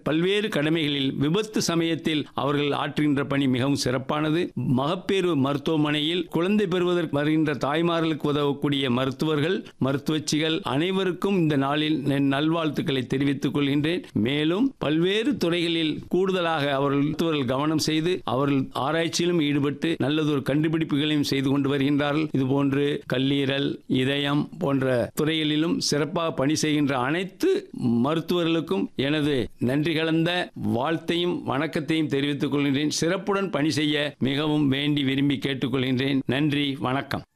பல்வேறு கடமைகளில் விபத்து சமயத்தில் அவர்கள் ஆற்றுகின்ற பணி மிகவும் சிறப்பானது மகப்பேறு மருத்துவமனையில் குழந்தை பெறுவதற்கு வருகின்ற தாய்மார்களுக்கு உதவக்கூடிய மருத்துவர்கள் மருத்துவச்சிகள் அனைவருக்கும் இந்த நாளில் என் நல்வாழ்த்துக்களை தெரிவித்துக் கொள்கின்றேன் மேலும் பல்வேறு துறைகளில் கூடுதலாக அவர்கள் மருத்துவர்கள் கவனம் செய்து அவர்கள் ஆராய்ச்சியிலும் ஈடுபட்டு நல்லதொரு கண்டுபிடிப்புகளையும் செய்து கொண்டு வருகின்றார்கள் இதுபோன்று கல்லீரல் இதயம் போன்ற துறைகளிலும் சிறப்பாக பணி செய்கின்ற அனைத்து மருத்துவர்களுக்கும் எனது நன்றி கலந்த வாழ்த்தையும் வணக்கத்தையும் தெரிவித்துக் கொள்கின்றேன் சிறப்புடன் பணி செய்ய மிகவும் வேண்டி விரும்பி கேட்டுக்கொள்கின்றேன் நன்றி வணக்கம்